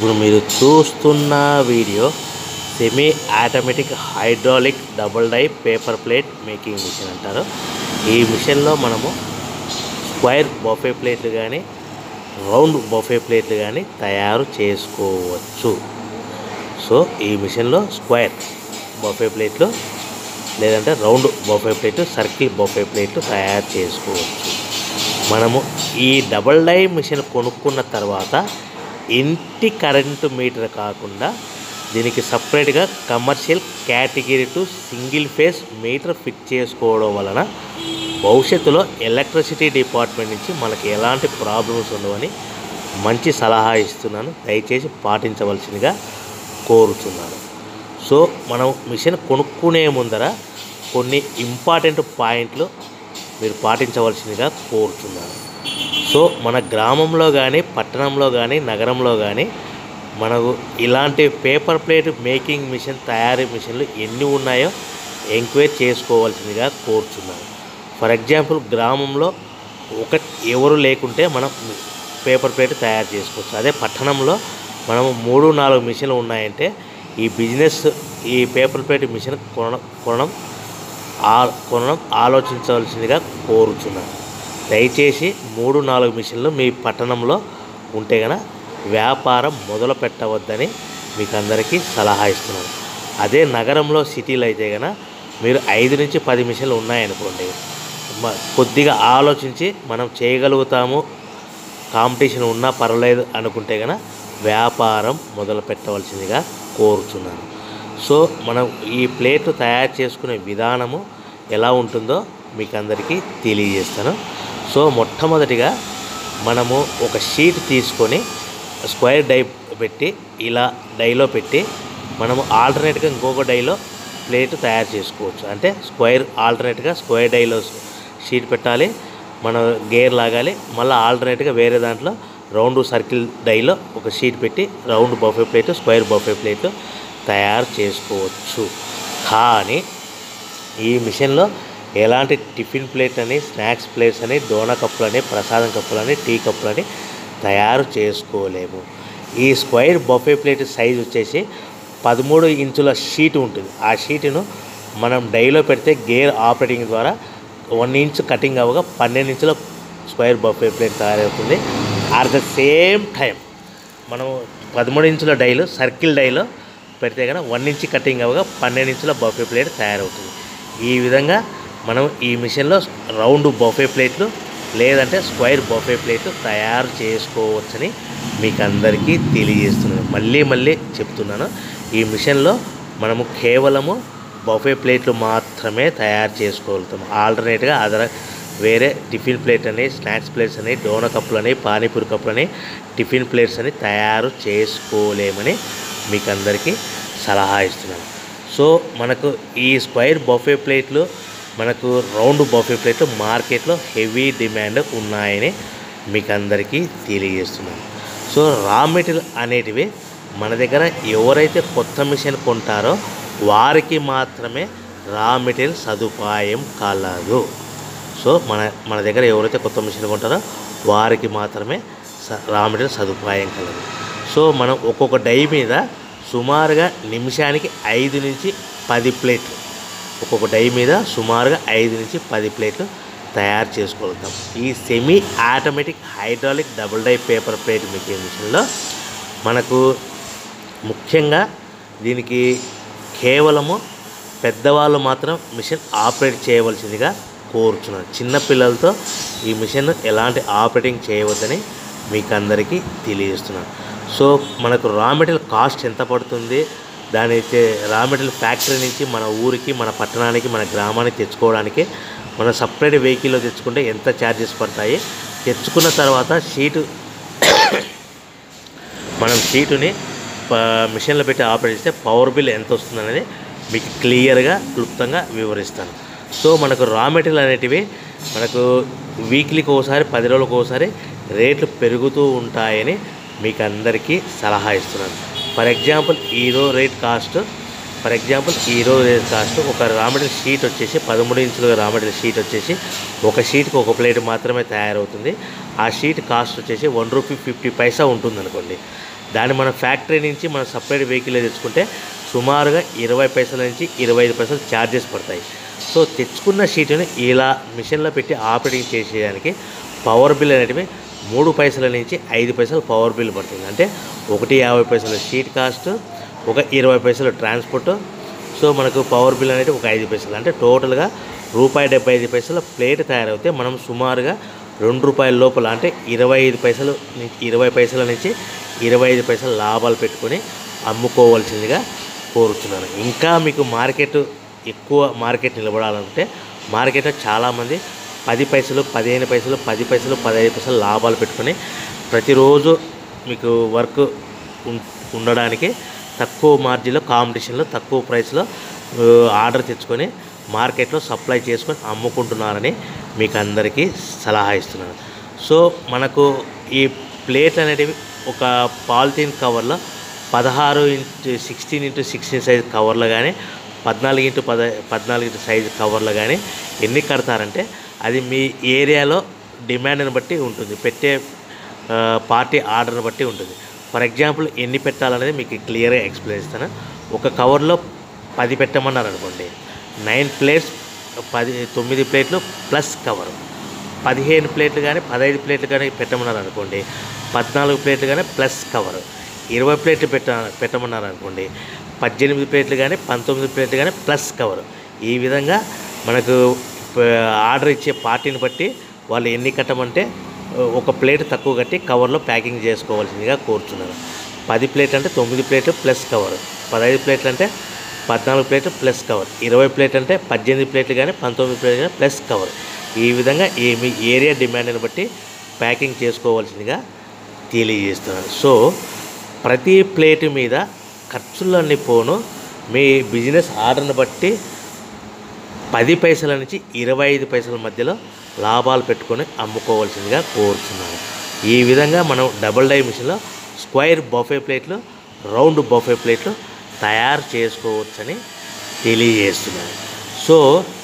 ఇప్పుడు మీరు చూస్తున్న video semi automatic hydraulic double die paper plate making machine అంటారు ఈ మిషన్లో మనము స్క్వైర్ బఫే ప్లేట్లు కానీ రౌండ్ బఫే ప్లేట్లు కానీ తయారు చేసుకోవచ్చు సో ఈ మిషన్లో స్క్వైర్ బఫే ప్లేట్లు లేదంటే round buffet plate circle buffet ప్లేట్లు తయారు చేసుకోవచ్చు మనము ఈ డబల్ డై మిషన్ కొనుక్కున్న తర్వాత ఇంటి కరెంటు మీటర్ కాకుండా దీనికి సపరేట్గా commercial category two single phase meter fit చేసుకోవడం వలన భవిష్యత్తులో ఎలక్ట్రిసిటీ డిపార్ట్మెంట్ నుంచి మనకి ఎలాంటి ప్రాబ్లమ్స్ ఉండవని మంచి సలహా ఇస్తున్నాను దయచేసి పాటించవలసిందిగా కోరుతున్నాను సో మనం మిషన్ కొనుక్కునే ముందర కొన్ని ఇంపార్టెంట్ పాయింట్లు మీరు పాటించవలసిందిగా కోరుతున్నాను సో మన గ్రామంలో కానీ పట్టణంలో కానీ నగరంలో కానీ మనకు ఇలాంటి పేపర్ ప్లేట్ మేకింగ్ మిషన్ తయారీ మిషన్లు ఎన్ని ఉన్నాయో ఎంక్వైరీ చేసుకోవాల్సిందిగా కోరుచున్నాను ఫర్ ఎగ్జాంపుల్ గ్రామంలో ఒక ఎవరు లేకుంటే మనం పేపర్ ప్లేట్ తయారు చేసుకోవచ్చు అదే పట్టణంలో మనము మూడు నాలుగు మిషన్లు ఉన్నాయంటే ఈ బిజినెస్ ఈ పేపర్ ప్లేట్ మిషన్ కొనడం కొనడం ఆ కొనడం ఆలోచించవలసిందిగా కోరుచున్నాను దయచేసి మూడు నాలుగు మిషన్లు మీ పట్టణంలో ఉంటే గన వ్యాపారం మొదలు పెట్టవద్దని మీకు అందరికీ సలహా ఇస్తున్నాను అదే నగరంలో సిటీలో అయితే గన మీరు ఐదు నుంచి పది మిషన్లు ఉన్నాయనుకోండి మ- కొద్దిగా ఆలోచించి మనం చేయగలుగుతాము కాంపిటీషన్ ఉన్నా పర్వాలేదు అనుకుంటే కనుక వ్యాపారం మొదలు పెట్టవలసిందిగా కోరుతున్నాను సో మనం ఈ ప్లేట్ తయారు చేసుకునే విధానము ఎలా ఉంటుందో మీకు అందరికీ తెలియజేస్తాను సో మొట్టమొదటిగా మనము ఒక షీట్ తీసుకొని స్క్వేర్ డై పెట్టి ఇలా డైలో పెట్టి మనము ఆల్టర్నేట్గా ఇంకొక డైలో ప్లేట్ తయారు చేసుకోవచ్చు అంటే స్క్వేర్ ఆల్టర్నేట్గా స్క్వేర్ డైలో షీట్ పెట్టాలి మనం గేర్ లాగాలి మళ్ళీ ఆల్టర్నేట్గా వేరే దాంట్లో రౌండ్ సర్కిల్ డైలో ఒక షీట్ పెట్టి round buffet plate square buffet plate తయారు చేసుకోవచ్చు కానీ ఈ మిషన్లో ఎలాంటి టిఫిన్ ప్లేట్ అని స్నాక్స్ ప్లేట్స్ అని డోనా కప్పులని ప్రసాదం కప్పులని టీ కప్పులని తయారు చేసుకోలేము ఈ స్క్వైర్ బఫే ప్లేట్ సైజ్ వచ్చేసి పదమూడు ఇంచుల షీట్ ఉంటుంది ఆ షీటును మనం డైలో పెడితే గేర్ ఆపరేటింగ్ ద్వారా వన్ ఇంచ్ కటింగ్ అవ్వగా పన్నెండు ఇంచుల స్క్వైర్ బఫే ప్లేట్ తయారవుతుంది అట్ ద సేమ్ టైం మనం పదమూడు ఇంచుల డైలు సర్కిల్ డైలో పెడితే కనుక వన్ ఇంచ్ కటింగ్ అవ్వగా పన్నెండు ఇంచుల బఫే ప్లేట్ తయారవుతుంది ఈ విధంగా మనం ఈ మిషన్లో రౌండ్ బఫే ప్లేట్లు లేదంటే స్క్వైర్ బఫే ప్లేట్లు తయారు చేసుకోవచ్చని మీకు అందరికీ తెలియజేస్తున్నాను మళ్ళీ మళ్ళీ చెప్తున్నాను ఈ మిషన్లో మనము కేవలము బఫే ప్లేట్లు మాత్రమే తయారు చేసుకోగలుగుతాం ఆల్టర్నేట్గా అదర్ వేరే టిఫిన్ ప్లేట్ అని స్నాక్స్ ప్లేట్స్ అని డోన కప్పులని పానీపూరి కప్పులని టిఫిన్ ప్లేట్స్ అని తయారు చేసుకోలేమని మీకు అందరికీ సలహా ఇస్తున్నాను సో మనకు ఈ స్క్వైర్ బఫే ప్లేట్లు మనకు రౌండ్ బఫే ప్లేట్లు మార్కెట్లో హెవీ డిమాండ్ ఉన్నాయని మీకు అందరికీ తెలియజేస్తున్నాను సో రా మెటీరియల్ అనేటివి మన దగ్గర ఎవరైతే కొత్త మిషన్ కొంటారో వారికి మాత్రమే రా మెటీరియల్ సదుపాయం కలదు సో మన మన దగ్గర ఎవరైతే కొత్త మిషన్ కొంటారో వారికి మాత్రమే స- రా మెటీరియల్ సదుపాయం కలదు సో మనం ఒక్కొక్క డై మీద సుమారుగా నిమిషానికి ఐదు నుంచి పది ప్లేట్లు ఒక్కొక్క డై మీద సుమారుగా ఐదు నుంచి పది ప్లేట్లు తయారు చేసుకోగలుగుతాం ఈ semi automatic hydraulic double die paper plate making మిషన్లో మనకు ముఖ్యంగా దీనికి కేవలము పెద్దవాళ్ళు మాత్రం మిషన్ ఆపరేట్ చేయవలసిందిగా కోరుచున్నాను చిన్నపిల్లలతో ఈ మిషన్ ఎలాంటి ఆపరేటింగ్ చేయవద్దని మీకు అందరికీ తెలియజేస్తున్నాను సో మనకు రా మెటీరియల్ కాస్ట్ ఎంత పడుతుంది దాని అయితే రా మెటీరియల్ ఫ్యాక్టరీ నుంచి మన ఊరికి మన పట్టణానికి మన గ్రామానికి తెచ్చుకోవడానికి మనం సపరేట్ వెహికల్లో తెచ్చుకుంటే ఎంత ఛార్జెస్ పడతాయి తెచ్చుకున్న తర్వాత షీటు మనం షీటుని ప- మిషన్లో పెట్టి ఆపరేట్ చేస్తే పవర్ బిల్ ఎంత వస్తుందనేది మీకు క్లియర్గా క్లుప్తంగా వివరిస్తాను సో మనకు రా మెటీరియల్ అనేటివి మనకు వీక్లీకి ఒకసారి పది రోజులకు ఒకసారి రేట్లు పెరుగుతూ ఉంటాయని మీకు అందరికీ సలహా ఇస్తున్నాను ఫర్ ఎగ్జాంపుల్ ఈరో రేట్ కాస్ట్ ఫర్ ఎగ్జాంపుల్ ఈరో రేట్ కాస్ట్ ఒక రా మెటీరియల్ షీట్ వచ్చేసి పదమూడు ఇంచుల రా మెటీరియల్ షీట్ వచ్చేసి ఒక షీట్కి ఒక ప్లేట్ మాత్రమే తయారవుతుంది ఆ షీట్ కాస్ట్ వచ్చేసి వన్ రూపీ ఫిఫ్టీ పైసా ఉంటుంది అనుకోండి దాన్ని మన ఫ్యాక్టరీ నుంచి మన సపరేట్ వెహికల్ తెచ్చుకుంటే సుమారుగా ఇరవై పైసల నుంచి ఇరవై ఐదు పైసలు ఛార్జెస్ పడతాయి సో తెచ్చుకున్న షీటుని ఇలా మిషన్లో పెట్టి ఆపరేటింగ్ చేసేదానికి పవర్ బిల్ అనేటివి మూడు పైసల నుంచి ఐదు పైసలు పవర్ బిల్ పడుతుంది అంటే ఒకటి యాభై పైసలు షీట్ కాస్ట్ ఒక ఇరవై పైసలు ట్రాన్స్పోర్ట్ సో మనకు పవర్ బిల్ అనేది ఒక ఐదు పైసలు అంటే టోటల్గా రూపాయి డెబ్బై ఐదు పైసల ప్లేట్ తయారవుతే మనం సుమారుగా రెండు రూపాయల లోపల అంటే ఇరవై ఐదు పైసలు ని- ఇరవై పైసల నుంచి ఇరవై ఐదు పైసలు లాభాలు పెట్టుకొని అమ్ముకోవాల్సిందిగా కోరుతున్నాను ఇంకా మీకు మార్కెట్ ఎక్కువ మార్కెట్ నిలబడాలంటే మార్కెట్లో చాలామంది పది పైసలు పదిహేను పైసలు పది పైసలు పదహైదు పైసలు లాభాలు పెట్టుకొని ప్రతిరోజు మీకు వర్క్ ఉం- ఉండడానికి తక్కువ మార్జిన్లో కాంపిటీషన్లో తక్కువ ప్రైస్లో ఆ, ఆర్డర్ తెచ్చుకొని మార్కెట్లో సప్లై చేసుకొని అమ్ముకుంటున్నారని మీకు అందరికీ సలహా ఇస్తున్నాను సో మనకు ఈ ప్లేట్ అనేటివి ఒక పాలిథీన్ కవర్లో పదహారు into sixteen into sixteen size కవర్లో కానీ పద్నాలుగు ఇంటూ పద పద్నాలుగు ఇంటూ సైజు కవర్లో కానీ ఎన్ని కడతారంటే అది మీ ఏరియాలో డిమాండ్ని బట్టి ఉంటుంది పెట్టే ఆ, పార్టీ ఆర్డర్ని బట్టి ఉంటుంది ఫర్ ఎగ్జాంపుల్ ఎన్ని పెట్టాలనేది మీకు క్లియర్గా ఎక్స్ప్లెయిన్ ఇస్తాను ఒక కవర్లో పది పెట్టమన్నారు అనుకోండి నైన్ ప్లేట్స్ పది తొమ్మిది ప్లేట్లు ప్లస్ కవర్ పదిహేను ప్లేట్లు కానీ పదహైదు ప్లేట్లు కానీ పెట్టమన్నారు అనుకోండి పద్నాలుగు ప్లేట్లు కానీ ప్లస్ కవర్ ఇరవై ప్లేట్లు పెట్ట పెట్టమన్నారు అనుకోండి పద్దెనిమిది ప్లేట్లు కానీ పంతొమ్మిది ప్లేట్లు కానీ ప్లస్ కవర్ ఈ విధంగా మనకు ప- ఆర్డర్ ఇచ్చే పార్టీని బట్టి వాళ్ళు ఎన్ని కట్టమంటే ఒక ప్లేట్ తక్కువ కట్టి కవర్లో ప్యాకింగ్ చేసుకోవాల్సిందిగా కోరుచున్నాను పది ప్లేట్ అంటే తొమ్మిది ప్లేట్లు ప్లస్ కవర్ పదహైదు ప్లేట్లు అంటే పద్నాలుగు ప్లేట్లు ప్లస్ కవర్ ఇరవై ప్లేట్ అంటే పద్దెనిమిది ప్లేట్లు కానీ పంతొమ్మిది ప్లేట్లు కానీ ప్లస్ కవర్ ఈ విధంగా ఈ మీ ఏరియా డిమాండ్ని బట్టి ప్యాకింగ్ చేసుకోవాల్సిందిగా తెలియజేస్తున్నాను సో ప్రతి ప్లేట్ మీద ఖర్చులన్నీ పోను మీ బిజినెస్ ఆర్డర్ని బట్టి పది పైసల నుంచి ఇరవై ఐదు పైసల మధ్యలో లాభాలు పెట్టుకొని అమ్ముకోవాల్సిందిగా కోరుతున్నాను ఈ విధంగా మనం డబుల్ డై మిషన్లో స్క్వైర్ బఫే ప్లేట్లు రౌండ్ బఫే ప్లేట్లు తయారు చేసుకోవచ్చని తెలియజేస్తున్నాను సో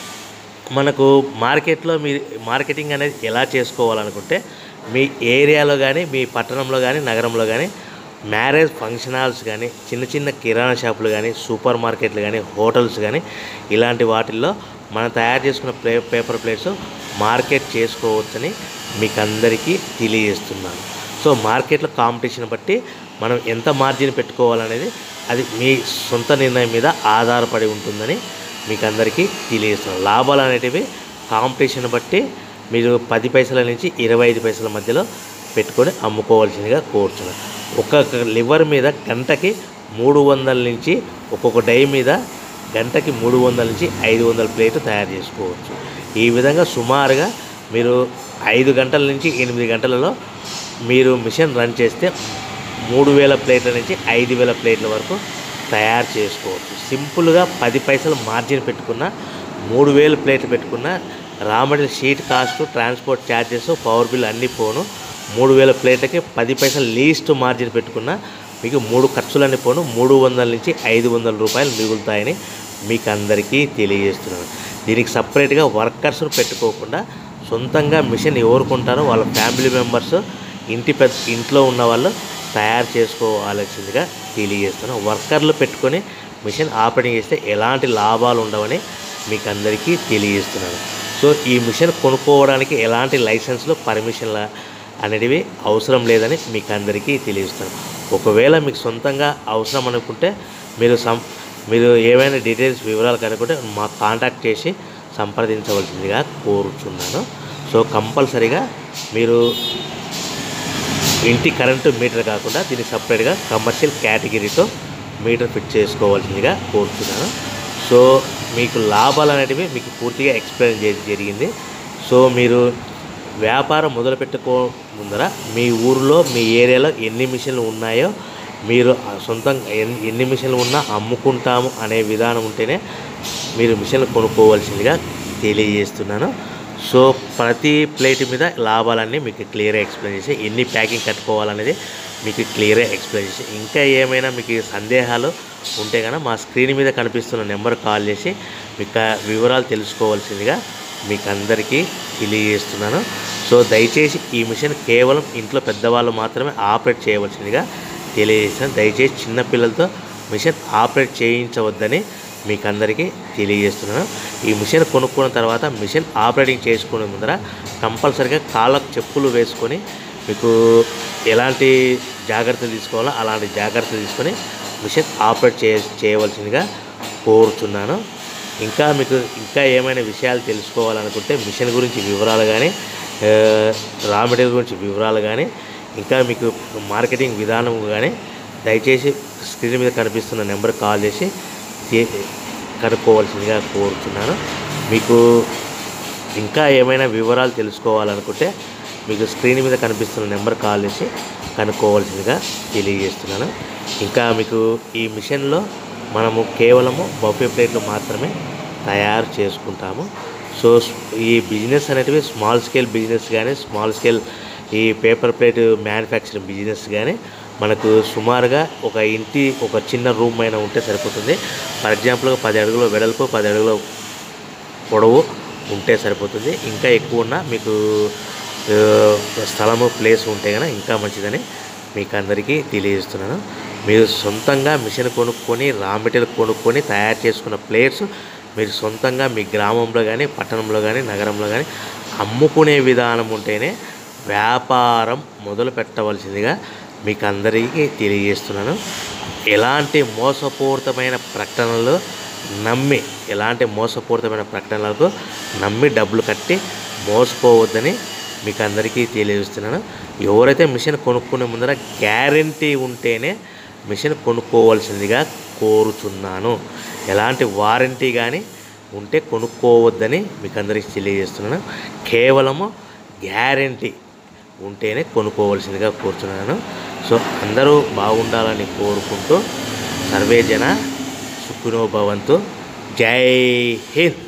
మనకు మార్కెట్లో మీ మార్కెటింగ్ అనేది ఎలా చేసుకోవాలనుకుంటే మీ ఏరియాలో కానీ మీ పట్టణంలో కానీ నగరంలో కానీ మ్యారేజ్ ఫంక్షన్ హాల్స్ కానీ చిన్న చిన్న కిరాణా షాపులు కానీ సూపర్ మార్కెట్లు కానీ హోటల్స్ కానీ ఇలాంటి వాటిల్లో మనం తయారు చేసుకున్న ప్లే పేపర్ ప్లేట్స్ మార్కెట్ చేసుకోవచ్చని మీకు అందరికీ తెలియజేస్తున్నాను సో మార్కెట్లో కాంపిటీషన్ బట్టి మనం ఎంత మార్జిన్ పెట్టుకోవాలనేది అది మీ సొంత నిర్ణయం మీద ఆధారపడి ఉంటుందని మీకు అందరికీ తెలియజేస్తున్నాను లాభాలు అనేటివి కాంపిటీషన్ బట్టి మీరు పది పైసల నుంచి ఇరవై ఐదు పైసల మధ్యలో పెట్టుకొని అమ్ముకోవాల్సిందిగా కోరుతున్నాను ఒక్కొక్క లివర్ మీద గంటకి మూడు వందల నుంచి ఒక్కొక్క డై మీద గంటకి మూడు వందల నుంచి ఐదు వందల ప్లేట్ తయారు చేసుకోవచ్చు ఈ విధంగా సుమారుగా మీరు ఐదు గంటల నుంచి ఎనిమిది గంటలలో మీరు మిషన్ రన్ చేస్తే మూడు వేల ప్లేట్ల నుంచి ఐదు వేల ప్లేట్ల వరకు తయారు చేసుకోవచ్చు సింపుల్గా పది పైసలు మార్జిన్ పెట్టుకున్న మూడు వేలు ప్లేట్లు పెట్టుకున్న raw material sheet cost transport charges power bill అన్నీ పోను మూడు వేల ప్లేట్లకి పది పైసలు లీస్ట్ మార్జిన్ పెట్టుకున్న మీకు మూడు ఖర్చులన్నీ పోను మూడు వందల నుంచి ఐదు వందల రూపాయలు మిగులుతాయని మీకు అందరికీ తెలియజేస్తున్నాను దీనికి సపరేట్గా వర్కర్స్ను పెట్టుకోకుండా సొంతంగా మిషన్ ఎవరు కొంటారో వాళ్ళ ఫ్యామిలీ మెంబర్స్ ఇంటి పెద్ద ఇంట్లో ఉన్న వాళ్ళు తయారు చేసుకోవాల్సిందిగా తెలియజేస్తాను వర్కర్లు పెట్టుకొని మిషన్ ఆపరేటింగ్ చేస్తే ఎలాంటి లాభాలు ఉండవని మీకు అందరికీ తెలియజేస్తున్నాను సో ఈ మిషన్ కొనుక్కోవడానికి ఎలాంటి లైసెన్స్లు పర్మిషన్ల అనేటివి అవసరం లేదని మీకు అందరికీ తెలియజేస్తాను ఒకవేళ మీకు సొంతంగా అవసరం అనుకుంటే మీరు సం మీరు ఏమైనా డీటెయిల్స్ వివరాలు కనుక్కుంటే మాకు కాంటాక్ట్ చేసి సంప్రదించవలసిందిగా కోరుచున్నాను సో కంపల్సరీగా మీరు ఇంటి కరెంటు మీటర్ కాకుండా దీనికి సపరేట్గా కమర్షియల్ కేటగిరీతో మీటర్ ఫిట్ చేసుకోవాల్సిందిగా కోరుతున్నాను సో మీకు లాభాలు అనేటివి మీకు పూర్తిగా ఎక్స్ప్లెయిన్ చేయడం జరిగింది సో మీరు వ్యాపారం మొదలు పెట్టుకో ముందర మీ ఊరిలో మీ ఏరియాలో ఎన్ని మిషన్లు ఉన్నాయో మీరు ఆ సొంతంగా ఎన్ని ఎన్ని మిషన్లు ఉన్నా అమ్ముకుంటాము అనే విధానం ఉంటేనే మీరు మిషన్లు కొనుక్కోవాల్సిందిగా తెలియజేస్తున్నాను సో ప్రతి ప్లేట్ మీద లాభాలన్నీ మీకు క్లియర్గా ఎక్స్ప్లెయిన్ చేసి ఎన్ని ప్యాకింగ్ కట్టుకోవాలనేది మీకు క్లియర్గా ఎక్స్ప్లెయిన్ చేసి ఇంకా ఏమైనా మీకు సందేహాలు ఉంటే కనుక మా స్క్రీన్ మీద కనిపిస్తున్న నెంబర్ కాల్ చేసి మీకు ఆ వివరాలు తెలుసుకోవాల్సిందిగా మీకు అందరికీ తెలియజేస్తున్నాను సో దయచేసి ఈ మిషన్ కేవలం ఇంట్లో పెద్దవాళ్ళు మాత్రమే ఆపరేట్ చేయవలసిందిగా తెలియజేస్తాను దయచేసి చిన్నపిల్లలతో మిషన్ ఆపరేట్ చేయించవద్దని మీకు అందరికీ తెలియజేస్తున్నాను ఈ మిషన్ కొనుక్కున్న తర్వాత మిషన్ ఆపరేటింగ్ చేసుకునే ముందర కంపల్సరిగా కాళ్ళకు చెప్పులు వేసుకొని మీకు ఎలాంటి జాగ్రత్తలు తీసుకోవాలో అలాంటి జాగ్రత్తలు తీసుకొని మిషన్ ఆపరేట్ చే చేయవలసిందిగా కోరుచున్నాను ఇంకా మీకు ఇంకా ఏమైనా విషయాలు తెలుసుకోవాలనుకుంటే మిషన్ గురించి వివరాలు కానీ ఆ, రా మెటీరియల్ గురించి వివరాలు కానీ ఇంకా మీకు మార్కెటింగ్ విధానం కానీ దయచేసి స్క్రీన్ మీద కనిపిస్తున్న నెంబర్ కాల్ చేసి చే- కనుక్కోవాల్సిందిగా కోరుచున్నాను మీకు ఇంకా ఏమైనా వివరాలు తెలుసుకోవాలనుకుంటే మీకు స్క్రీన్ మీద కనిపిస్తున్న నెంబర్ కాల్ చేసి కనుక్కోవాల్సిందిగా తెలియజేస్తున్నాను ఇంకా మీకు ఈ మిషన్లో మనము కేవలము బఫే ప్లేట్లు మాత్రమే తయారు చేసుకుంటాము సో ఈ బిజినెస్ అనేటివి స్మాల్ స్కేల్ బిజినెస్ కానీ స్మాల్ స్కేల్ ఈ పేపర్ ప్లేట్ మ్యానుఫ్యాక్చరింగ్ బిజినెస్ కానీ మనకు సుమారుగా ఒక ఇంటి ఒక చిన్న రూమ్ అయినా ఉంటే సరిపోతుంది ఫర్ ఎగ్జాంపుల్ పది అడుగుల వెడల్పు పది అడుగుల పొడవు ఉంటే సరిపోతుంది ఇంకా ఎక్కువ ఉన్నా మీకు ఆ, స్థలము ప్లేస్ ఉంటే కనుక ఇంకా మంచిదని మీకు అందరికీ తెలియజేస్తున్నాను మీరు సొంతంగా మిషన్ కొనుక్కొని రా మెటీరియల్ కొనుక్కొని తయారు చేసుకున్న ప్లేట్స్ మీరు సొంతంగా మీ గ్రామంలో కానీ పట్టణంలో కానీ నగరంలో కానీ అమ్ముకునే విధానం ఉంటేనే వ్యాపారం మొదలు పెట్టవలసిందిగా మీకు అందరికీ తెలియజేస్తున్నాను ఎలాంటి మోసపూరితమైన ప్రకటనలు నమ్మి ఎలాంటి మోసపూరితమైన ప్రకటనలకు నమ్మి డబ్బులు కట్టి మోసపోవద్దని మీకు అందరికీ తెలియజేస్తున్నాను ఎవరైతే మిషన్ కొనుక్కునే ముందర గ్యారంటీ ఉంటేనే మిషన్ కొనుక్కోవాల్సిందిగా కోరుచున్నాను ఎలాంటి వారంటీ కానీ ఉంటే కొనుక్కోవద్దని మీకు అందరికీ తెలియజేస్తున్నాను కేవలము గ్యారంటీ ఉంటేనే కొనుక్కోవాల్సిందిగా కోరుతున్నాను సో అందరూ బాగుండాలని కోరుకుంటూ సర్వే జన సుఖినో భవంతు జై హింద్